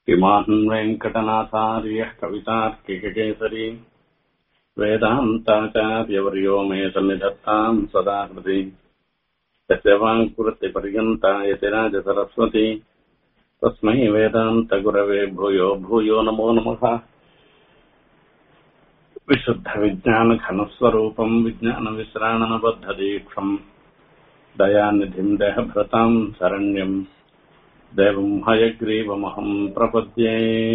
इमान् वेङ्कटनाथार्यः कवितार्किककेसरी वेदान्ताचार्यवर्यो मे सन्निधत्ताम् सदा कृति यस्य वाङ्कुरतिपर्यन्ता यतिराजसरस्वती तस्मै वेदान्तगुरवे भूयो भूयो नमो नमः विशुद्धविज्ञानघनस्वरूपम् विज्ञानविश्राणनबद्धदीक्षम् दयानिधिम् देहभृताम् शरण्यम् देवम् हयग्रीवमहम् प्रपद्ये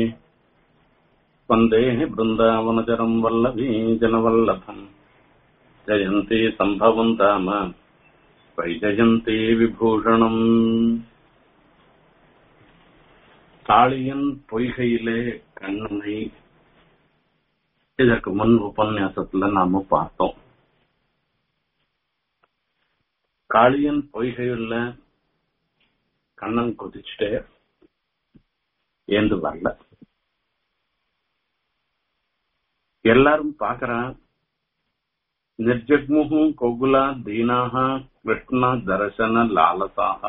वन्दे बृन्दावनचरम् वल्लभी जनवल्लभम् जयन्ती सम्भवम् धाम வைஜயந்தி விபூஷணம் காளியன் பொய்கையிலே கண்ணனை இதற்கு முன் உபன்யாசத்துல நாம பார்த்தோம் காளியன் பொய்கையுள்ள கண்ணன் குதிச்சுட்டே ஏந்து வரல எல்லாரும் பாக்குறான் నిర్జగ్ముహు కొగుల దీనాహ కృష్ణ దర్శన லாலசாக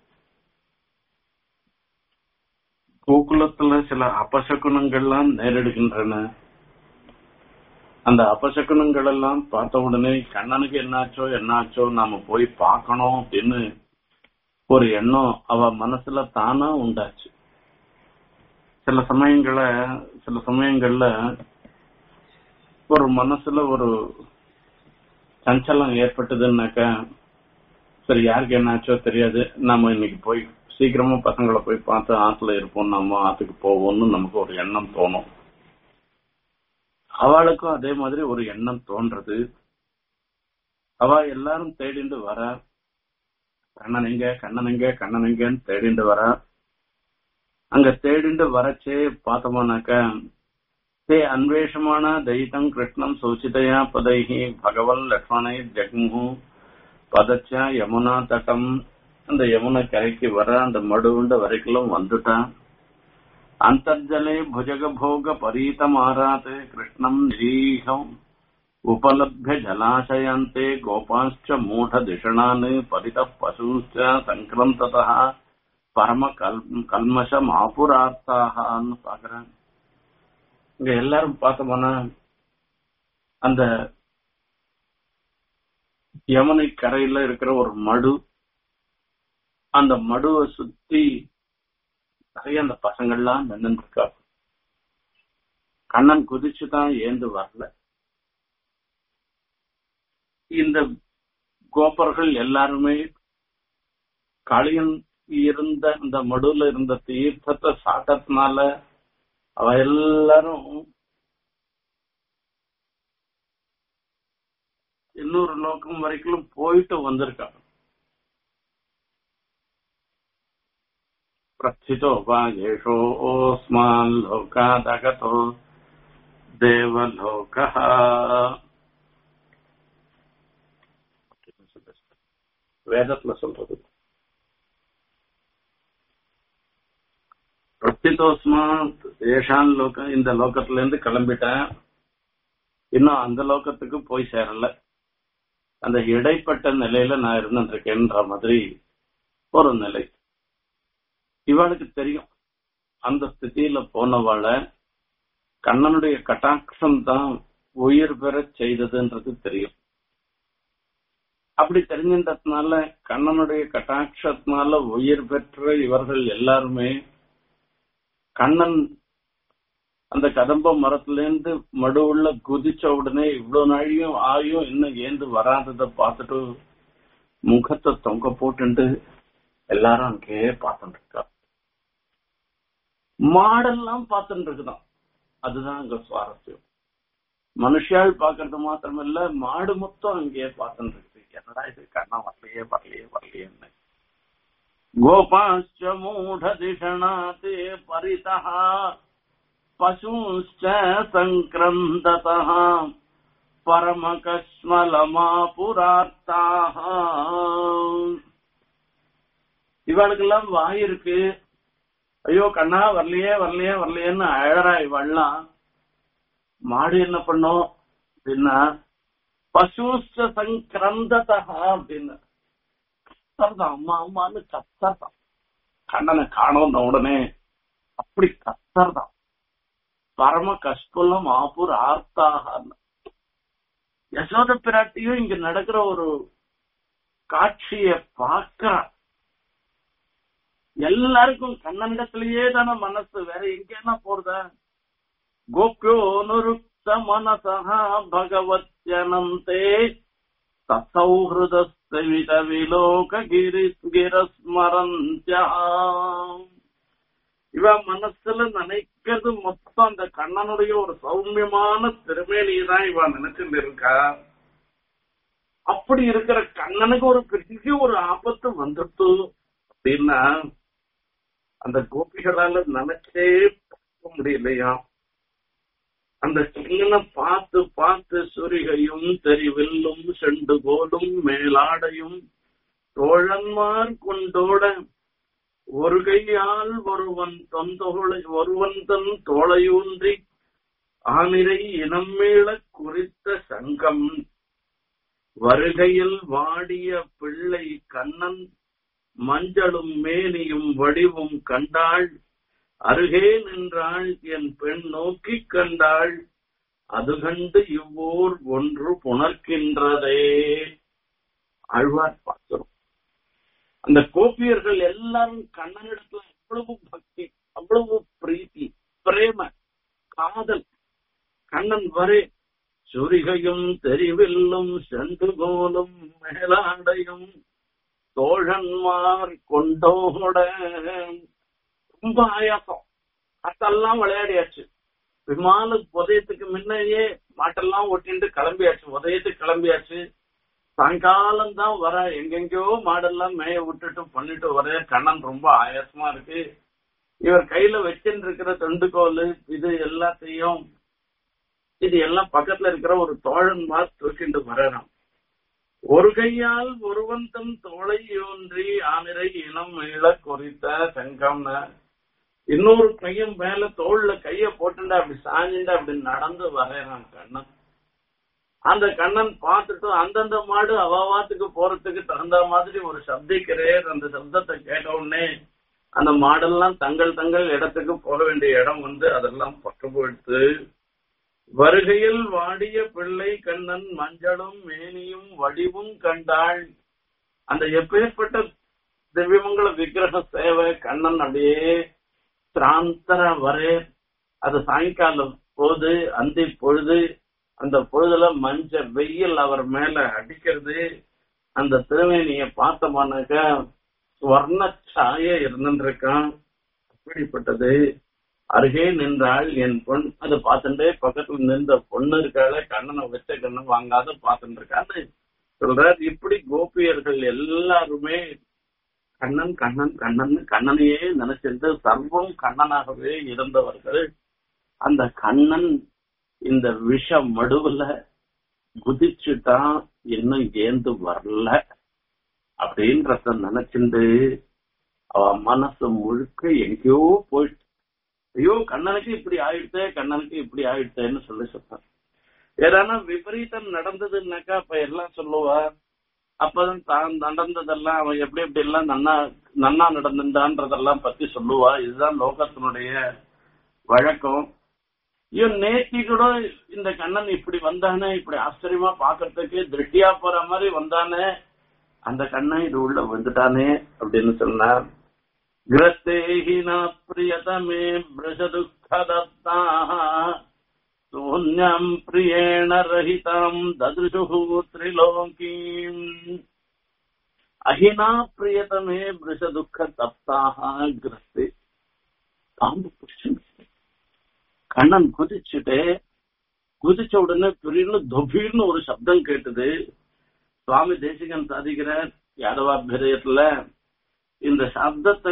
கோகுலத்துல சில அபசகுணங்கள்லாம் நேரிடுகின்றன அந்த அபசகுணங்கள் எல்லாம் பார்த்த உடனே கண்ணனுக்கு என்னாச்சோ என்னாச்சோ நாம போய் பார்க்கணும் அப்படின்னு ஒரு எண்ணம் அவ மனசுல தானா உண்டாச்சு சில சமயங்கள சில சமயங்கள்ல ஒரு மனசுல ஒரு சஞ்சலம் ஏற்பட்டதுன்னாக்கா சரி யாருக்கு என்னாச்சோ தெரியாது நம்ம இன்னைக்கு போய் சீக்கிரமா பசங்களை போய் பார்த்து ஆத்துல இருப்போம் நம்ம ஆத்துக்கு போவோம்னு நமக்கு ஒரு எண்ணம் தோணும் அவளுக்கும் அதே மாதிரி ஒரு எண்ணம் தோன்றது அவ எல்லாரும் தேடிண்டு வர கண்ணன் எங்க கண்ணன் எங்க கண்ணன் எங்கன்னு தேடிண்டு வர அங்க தேடிண்டு வரச்சே பார்த்தோம்னாக்கா ते अन्वेषमाण दयितम् कृष्णम् सूचितया पदैः भगवन् लक्ष्मणै ஜக்மு பதச்ச யமுனா தட்டம் அந்த யமுனை கரைக்கு வர அந்த மடுவுண்ட வரைக்கும் வந்துட்டான் அந்தர்ஜலே புஜக போக பரீதமாராத் கிருஷ்ணம் நிரீகம் उपलभ्य जलाशयन्ते गोपाश्च मूढधिषणान् परितः पशूश्च सङ्क्रन्ततः परम கல்மஷமாபுரார்த்தான்னு பாக்குறாங்க இங்க எல்லாரும் பார்த்தோம்னா அந்த யமுனை கரையில இருக்கிற ஒரு மடு அந்த மடுவை சுத்தி நிறைய அந்த பசங்கள்லாம் நின்று இருக்கா கண்ணன் குதிச்சுதான் ஏந்து வரல இந்த கோபர்கள் எல்லாருமே களியன் இருந்த இந்த மடுல இருந்த தீர்த்தத்தை சாட்டத்தினால அவ எல்லாரும் இன்னொரு லோகம் வரைக்கும் போயிட்டு வந்திருக்காங்க பிரச்சிதோ வாயேஷோஸ்மான் லோகாதகதோ தேவலோக வேதத்துல சொல்றது பிரத்திதோஸ்மா ஏஷான் லோகம் இந்த லோகத்துல இருந்து கிளம்பிட்டேன் இன்னும் அந்த லோகத்துக்கு போய் சேரல அந்த இடைப்பட்ட நிலையில நான் இருந்துருக்கேன்ற மாதிரி ஒரு நிலை இவளுக்கு தெரியும் அந்த ஸ்திதியில போனவாள கண்ணனுடைய கட்டாட்சம் தான் உயிர் பெற செய்ததுன்றது தெரியும் அப்படி தெரிஞ்சின்றதுனால கண்ணனுடைய கட்டாட்சத்தினால உயிர் பெற்ற இவர்கள் எல்லாருமே கண்ணன் அந்த கதம்ப மரத்துல இருந்து மடுவுள்ள குதிச்ச உடனே இவ்வளவு நாழியும் ஆயும் இன்னும் ஏந்து வராதத பார்த்துட்டு முகத்தை தொங்க போட்டுண்டு எல்லாரும் அங்கேயே பார்த்துட்டு இருக்கா மாடெல்லாம் பார்த்துட்டு இருக்குதான் அதுதான் அங்க சுவாரஸ்யம் மனுஷால் பாக்குறது மாத்திரம் இல்ல மாடு மொத்தம் அங்கேயே பார்த்துட்டு இருக்கு என்னடா இது கண்ணா வரலையே வரலையே வரலையேன்னு गोपाश्च मूढधिषणात् परितः पशूश्च सङ्क्रन्दतः பரமகஸ்மலமாபுரார்த்தாக இவளுக்கெல்லாம் வாய் இருக்கு ஐயோ கண்ணா வரலையே வரலையே வரலையேன்னு அழறா இவள்லாம் மாடு என்ன பண்ணும் அப்படின்னா பசூச்ச சங்கிரந்ததா அப்படின்னு கத்தர்தான் அம்மா அம்மான்னு கத்தர்தான் கண்ணனை காணோம்ன உடனே அப்படி கத்தர்தான் பரம கஷ்பலம் ஆபூர் ஆர்த்தாக யசோத பிராட்டியும் இங்க நடக்கிற ஒரு காட்சிய பார்க்கிறா எல்லாருக்கும் கண்ணனிடத்திலேயே தானே மனசு வேற எங்கேனா போறதா கோப்யோ நுருக்த மனசா பகவத்யனந்தே தசௌஹிருதஸ்தவித விலோக கிரி கிரஸ்மரந்தியா இவ மனசுல நினைக்கிறது மொத்தம் அந்த கண்ணனுடைய ஒரு சௌமியமான திருமேனியை தான் இவ நினைச்சுட்டு இருக்கா அப்படி இருக்கிற கண்ணனுக்கு ஒரு பெரிய ஒரு ஆபத்து வந்துட்டு அப்படின்னா அந்த கோபிகளால நினைச்சே பார்க்க முடியலையா அந்த கண்ணனை பார்த்து பார்த்து சுரிகையும் தெரிவில்லும் செண்டு போலும் மேலாடையும் தோழன்மார் கொண்டோட ஒரு கையால் ஒருவன் தொந்தோளை ஒருவன் தன் தோளையூன்றி ஆனிரை இனம் மீள குறித்த சங்கம் வருகையில் வாடிய பிள்ளை கண்ணன் மஞ்சளும் மேனியும் வடிவும் கண்டாள் அருகே நின்றாள் என் பெண் நோக்கி கண்டாள் அது கண்டு இவ்வூர் ஒன்று புணர்க்கின்றதே ஆழ்வார் பார்க்கிறோம் அந்த கோபியர்கள் எல்லாரும் கண்ணனிடத்துல அவ்வளவு பக்தி அவ்வளவு பிரீத்தி பிரேம காதல் கண்ணன் வரே சுரிகையும் தெரிவில்லும் செண்டுகோலும் மேலாடையும் தோழன்மார் கொண்டோட ரொம்ப ஆயாசம் அதெல்லாம் விளையாடியாச்சு விமான உதயத்துக்கு முன்னையே மாட்டெல்லாம் ஒட்டிட்டு கிளம்பியாச்சு உதயத்துக்கு கிளம்பியாச்சு சாயங்காலம் தான் வர எங்கெங்கயோ மாடெல்லாம் மேய விட்டுட்டு பண்ணிட்டு வர கண்ணன் ரொம்ப ஆயாசமா இருக்கு இவர் கையில வச்சுட்டு இருக்கிற தொண்டுகோல் இது எல்லாத்தையும் இது எல்லாம் பக்கத்துல இருக்கிற ஒரு தோழன் மாதிரி தூக்கிட்டு வரணும் ஒரு கையால் ஒருவன் தன் தோளை யோன்றி ஆனிரை இனம் இழ குறித்த சங்கம்னு இன்னொரு கையும் மேல தோல்ல கைய போட்டுண்டா அப்படி சாஞ்சுண்டா அப்படி நடந்து வரையறான் கண்ணன் அந்த கண்ணன் பார்த்துட்டு அந்தந்த மாடு அவாவாத்துக்கு போறதுக்கு தகுந்த மாதிரி ஒரு சப்திக்கிறேர் அந்த சப்தத்தை கேட்ட உடனே அந்த மாடெல்லாம் தங்கள் தங்கள் இடத்துக்கு போக வேண்டிய இடம் வந்து அதெல்லாம் பட்டு போயிடுத்து வருகையில் வாடிய பிள்ளை கண்ணன் மஞ்சளும் மேனியும் வடிவும் கண்டாள் அந்த எப்பேற்பட்ட திவ்யமங்கல விக்கிரக சேவை கண்ணன் அப்படியே திராந்தர வரே அது சாயங்காலம் போது அந்தி பொழுது அந்த பொழுதுல மஞ்ச வெயில் அவர் மேல அடிக்கிறது அந்த திருவேணிய பார்த்தோம்னாக்க ஸ்வர்ண சாய இருந்துருக்கான் அப்படிப்பட்டது அருகே நின்றாள் என் பொண் அது பார்த்துட்டே பக்கத்துல நின்ற பொண்ணு இருக்காள கண்ணனை வச்ச கண்ணன் வாங்காத பார்த்துட்டு இருக்கான்னு சொல்றார் இப்படி கோபியர்கள் எல்லாருமே கண்ணன் கண்ணன் கண்ணன் கண்ணனையே நினைச்சிட்டு சர்வம் கண்ணனாகவே இருந்தவர்கள் அந்த கண்ணன் இந்த விஷ மடுவுல குதிச்சுட்டான் இன்னும் ஏந்து வரல அப்படின்றத நினைச்சிட்டு அவ மனசு முழுக்க எங்கேயோ போயிட்டு ஐயோ கண்ணனுக்கு இப்படி ஆயிடுத்தே கண்ணனுக்கு இப்படி ஆயிடுத்தேன்னு சொல்லி சொல்றான் ஏதானா விபரீதம் நடந்ததுன்னாக்கா அப்ப எல்லாம் சொல்லுவா அப்பதான் தான் நடந்ததெல்லாம் அவன் எப்படி எப்படி எல்லாம் நன்னா நன்னா நடந்துட்டான்றதெல்லாம் பத்தி சொல்லுவா இதுதான் லோகத்தினுடைய வழக்கம் இவன் நேத்தி கூட இந்த கண்ணன் இப்படி வந்தானே இப்படி ஆச்சரியமா பாக்குறதுக்கு திருஷ்டியா போற மாதிரி வந்தானே அந்த கண்ணன் இது உள்ள வந்துட்டானே அப்படின்னு சொன்னார் கிரஸ்தேஹினா பிரியதமே பிரஜதுக்கதத்தா சூன்யம் பிரியேண ரஹிதம் ததுஷு திரிலோகீம் அஹினா பிரியதமே பிருஷதுக்க தப்தாக கிரஸ்தே பாம்பு புடிச்சு கண்ணன் குதிச்சுட்டு குதிச்ச உடனே பெரிய தொபீர்னு ஒரு சப்தம் கேட்டது சுவாமி தேசிகன் சாதிக்கிறார் யாதவாபிரயத்துல இந்த சப்தத்தை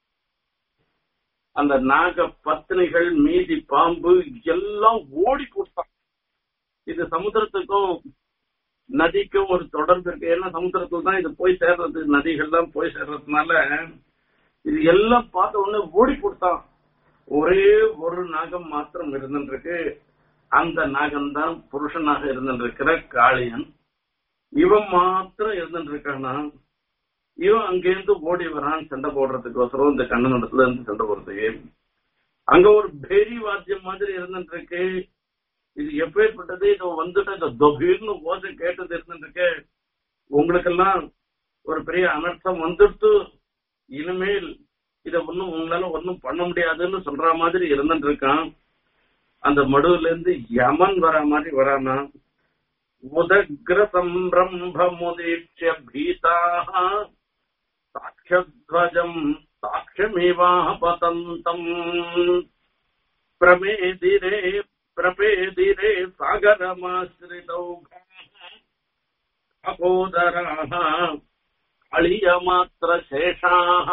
அந்த நாக பத்தினிகள் மீதி பாம்பு எல்லாம் ஓடி போட்டான் இது சமுத்திரத்துக்கும் நதிக்கும் ஒரு தொடர்பு இருக்கு ஏன்னா சமுத்திரத்துல தான் இது போய் சேர்றது நதிகள்லாம் போய் சேர்றதுனால இது எல்லாம் பார்த்த உடனே ஓடி போட்டான் ஒரே ஒரு நாகம் மாத்திரம் இருந்துருக்கு அந்த நாகம் தான் புருஷனாக இருந்திருக்கிற காளியன் இவன் மாத்திரம் இருந்துட்டு இருக்கானா இவன் அங்கேருந்து ஓடி வரான் சண்டை போடுறதுக்கோசரம் இந்த கண்ணனிடத்துல இருந்து சண்டை போடுறதுக்கு அங்க ஒரு பேரி வாத்தியம் மாதிரி இருந்துட்டு இருக்கு இது எப்பேற்பட்டது இது வந்துட்டு இந்த தொகிர்னு ஓசை கேட்டது இருந்துட்டு இருக்கு உங்களுக்கெல்லாம் ஒரு பெரிய அனர்த்தம் வந்துட்டு இனிமேல் இத ஒண்ணும் உங்களால ஒண்ணும் பண்ண முடியாதுன்னு சொல்ற மாதிரி இருந்துட்டு இருக்கான் அந்த மடுவுல இருந்து யமன் வர மாதிரி வரானா உதக்ர சம்பிரம்பமுதீட்ச பீதாக சாட்சத்வஜம் சாட்சமேவாபதந்தம் பிரமேதிரே பிரபேதிரே சாகரமாசிரிதௌ அபோதராः அழியமாத்திர சேஷாக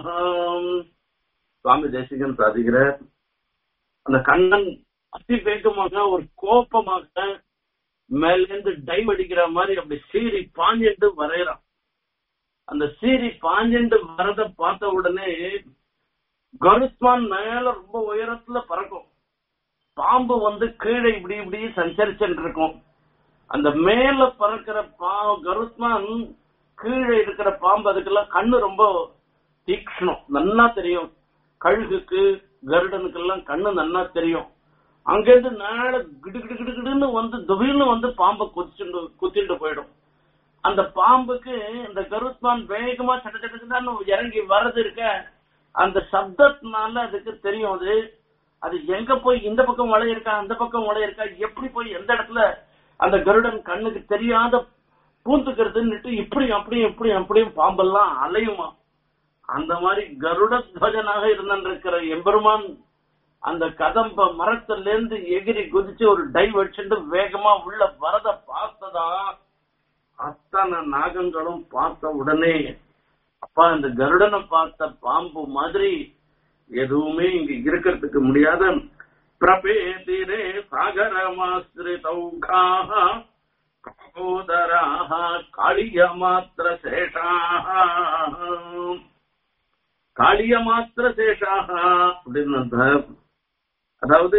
சுவாமி தேசிகன் சாதிக்கிறார் அந்த கண்ணன் அதி வேகமாக ஒரு கோபமாக மேலேந்து டைவ் அடிக்கிற மாதிரி அப்படி சீறி பாஞ்சிட்டு வரையறான் அந்த சீறி பாஞ்சிட்டு வரத பார்த்த உடனே கருத்மான் மேல ரொம்ப உயரத்துல பறக்கும் பாம்பு வந்து கீழே இப்படி இப்படி சஞ்சரிச்சுட்டு இருக்கும் அந்த மேல பறக்கிற பா கருத்மான் கீழே இருக்கிற பாம்பு அதுக்கெல்லாம் கண்ணு ரொம்ப தீக்ஷ்ணம் நன்னா தெரியும் கழுகுக்கு கருடனுக்கெல்லாம் கண்ணு நன்னா தெரியும் அங்கிருந்து மேல கிடு கிடு கிடு கிடுன்னு வந்து துபில்னு வந்து பாம்பை குதிச்சுட்டு குத்திட்டு போயிடும் அந்த பாம்புக்கு இந்த கருத்மான் வேகமா சட்ட சட்டன்னு இறங்கி வர்றது இருக்க அந்த சப்தத்தினால அதுக்கு தெரியும் அது அது எங்க போய் இந்த பக்கம் மழை இருக்கா அந்த பக்கம் மழை இருக்கா எப்படி போய் எந்த இடத்துல அந்த கருடன் கண்ணுக்கு தெரியாத பூந்துக்கிறதுன்னுட்டு இப்படி அப்படியும் இப்படியும் அப்படியும் பாம்பெல்லாம் அலையுமா அந்த மாதிரி கருட துவஜனாக இருந்திருக்கிற எம்பெருமான் அந்த கதம்ப மரத்துல இருந்து எகிரி குதிச்சு ஒரு டைவ் அடிச்சுட்டு வேகமா உள்ள வரத பார்த்ததா அத்தனை நாகங்களும் பார்த்த உடனே அப்பா இந்த கருடனை பார்த்த பாம்பு மாதிரி எதுவுமே இங்க இருக்கிறதுக்கு முடியாத பிரபேதிரே சாகரமாஸ்திரிதௌகாக காகோதராக காளியமாத்திர சேஷாக காளியமாத்திர சேஷாக அப்படின்னு அர்த்தம். அதாவது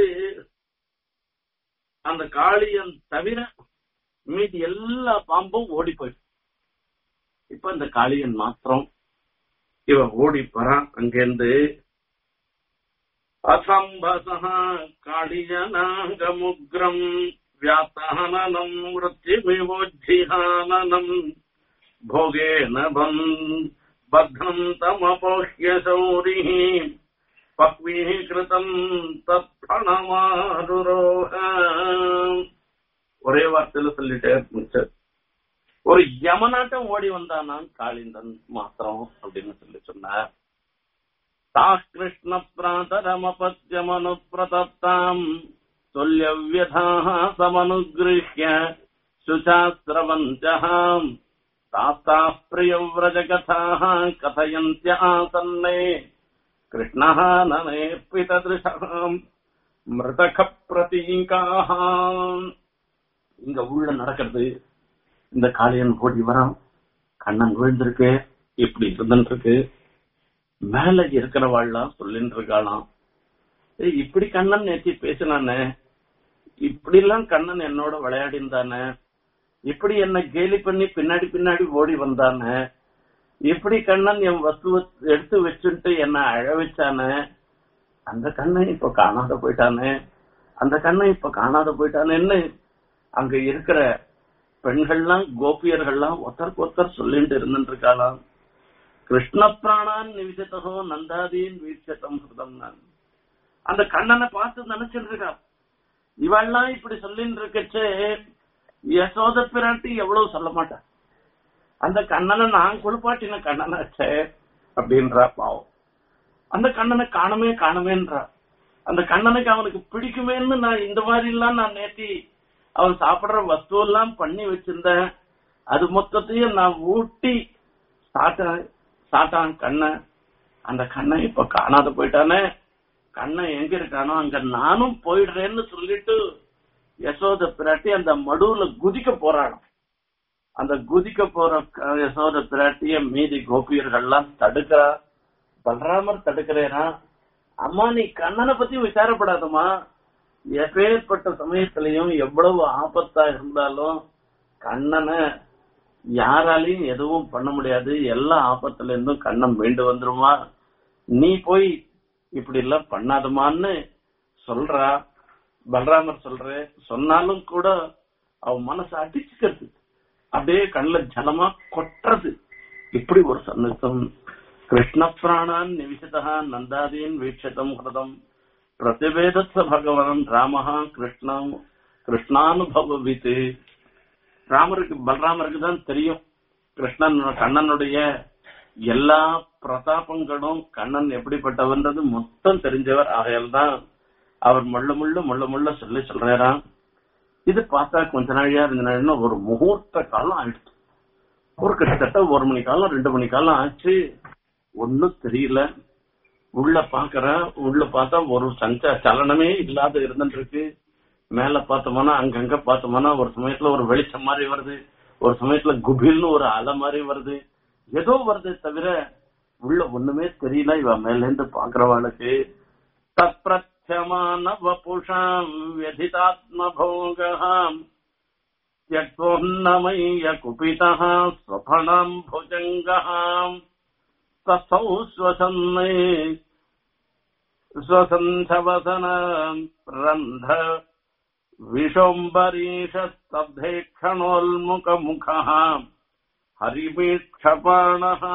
அந்த காளியன் தவிர மீதி எல்லா பாம்பும் ஓடி போயிடும் இப்ப இந்த காளியன் மாத்திரம் இவன் ஓடி போறான் அங்கிருந்து அசம்பசः காளியனாங்கமுக்ரம் व्यातहननम् वृत्तिमिवोज्जिहाननम् भोगेन बन् बध्नम् तमपोह्य शौरिः पक्वीः कृतम् तत्फणमारुरोह ஒரே வார்த்தையில சொல்லிட்டே முடிச்சார் ஒரு யமனாட்டம் ஓடி வந்தானான் காளிந்தன் மாத்திரம் அப்படின்னு சொல்லி சொன்னார் ताः कृष्णप्रातरमपत्यमनुप्रतप्ताम् तुल्यव्यथाः समनुगृह्य शुचास्रवन्त्यः तास्ताः प्रियव्रजकथाः कथयन्त्य आसन्ने कृष्णः नने पितदृशाम् மிருதக இங்க உள்ள நடக்கிறது இந்த காளியன் ஓடி வரான் கண்ணன் விழுந்திருக்கு இப்படி இருந்துட்டு இருக்கு மேல இருக்கிறவாள்லாம் சொல்லிட்டு இருக்காளாம் ஏய், இப்படி கண்ணன் நேத்தி பேசினானே இப்படி எல்லாம் கண்ணன் என்னோட விளையாடிந்தானே இப்படி என்ன கேலி பண்ணி பின்னாடி பின்னாடி ஓடி வந்தானே இப்படி கண்ணன் என் வஸ்துவ எடுத்து வச்சுட்டு என்ன அழ வச்சானே அந்த கண்ணன் இப்ப காணாத போயிட்டானே அந்த கண்ணன் இப்ப காணாத போயிட்டானேன்னு அங்க இருக்கிற பெண்கள்லாம் கோபியர்கள்லாம் ஒருத்தருக்கு ஒருத்தர் சொல்லிட்டு இருந்துட்டு இருக்காளாம் கிருஷ்ண பிராணான் நிவிசத்தகோ நந்தாதீன் வீட்சத்தம் ஹிருதம் நான் அந்த கண்ணனை பார்த்து நினைச்சிட்டு இருக்கா இவெல்லாம் இப்படி சொல்லிட்டு இருக்கச்சே யசோத பிராட்டி எவ்வளவு சொல்ல மாட்டா அந்த கண்ணனை நான் குளிப்பாட்டின கண்ணனாச்சே அப்படின்றா பாவம் அந்த கண்ணனை காணமே காணமேன்றா அந்த கண்ணனுக்கு அவனுக்கு பிடிக்குமேன்னு நான் இந்த மாதிரி எல்லாம் நான் நேத்தி அவன் சாப்பிடுற வஸ்துவெல்லாம் பண்ணி வச்சிருந்தேன் அது மொத்தத்தையும் நான் ஊட்டி சாப்பிட்டேன் சாட்டான் கண்ணன் அந்த கண்ணன் இப்ப காணாத போயிட்டானே கண்ணன் எங்க இருக்கானோ அங்க நானும் போயிடுறேன்னு சொல்லிட்டு யசோத பிராட்டி அந்த மடுவுல குதிக்க போறாளாம் அந்த குதிக்க போற க- யசோத பிராட்டிய மீதி கோபியர்கள்லாம் தடுக்கிறா பலராமர் தடுக்கிறேனா அம்மா நீ கண்ணனை பத்தி விசாரப்படாதம்மா எப்பேற்பட்ட சமயத்திலையும் எவ்வளவு ஆபத்தா இருந்தாலும் கண்ணனை யாராலையும் எதுவும் பண்ண முடியாது எல்லா ஆபத்துல இருந்தும் கண்ணன் மீண்டு வந்துருமா நீ போய் இப்படி எல்லாம் பண்ணாதமான்னு சொல்றா பலராமர் சொல்ற சொன்னாலும் கூட அவ மனசு அடிச்சுக்கிறது அப்படியே கண்ணுல ஜலமா கொட்டுறது இப்படி ஒரு சந்தர்ப்பம் கிருஷ்ண பிராணான் நிவிசதா நந்தாதீன் வீட்சதம் கிருதம் பிரதிவேதத்த பகவான் ராமஹா கிருஷ்ணம் கிருஷ்ணானுபவித்து ராமருக்கு பலராமருக்கு தான் தெரியும் கிருஷ்ணன் கண்ணனுடைய எல்லா பிரதாபங்களும் கண்ணன் எப்படிப்பட்டவன்றது மொத்தம் தெரிஞ்சவர் ஆகையால் தான் அவர் முள்ள முள்ள முள்ள முள்ள சொல்லி சொல்றாராம் இது பார்த்தா கொஞ்ச நாழியா இருந்த நாள்னா ஒரு முகூர்த்த காலம் ஆயிடுச்சு ஒரு கிட்டத்தட்ட ஒரு மணி காலம் ரெண்டு மணி காலம் ஆச்சு ஒன்னும் தெரியல உள்ள பாக்குறேன் உள்ள பார்த்தா ஒரு சஞ்ச சலனமே இல்லாத இருந்துட்டு இருக்கு மேல பார்த்தோம்னா அங்கங்க பார்த்தோம்னா ஒரு சமயத்துல ஒரு வெளிச்சம் மாதிரி வருது ஒரு சமயத்துல குபில்னு ஒரு அலை மாதிரி வருது ஏதோ வருது தவிர உள்ள ஒண்ணுமே தெரியல இவ மேல இருந்து பாக்குறவாளுக்கு தப்பிரத்யமான வபுஷாம் व्यथितात्म भोगहाम् त्यक्तोन्नमय्य कुपितः स्वफणाम् भुजङ्गः तस्थौ स्वसन्ने स्वसन्धवसन रन्ध विशोम्बरीषस्तब्धेक्षणोल्मुखमुखः ஹரிபீட்சபாணஹ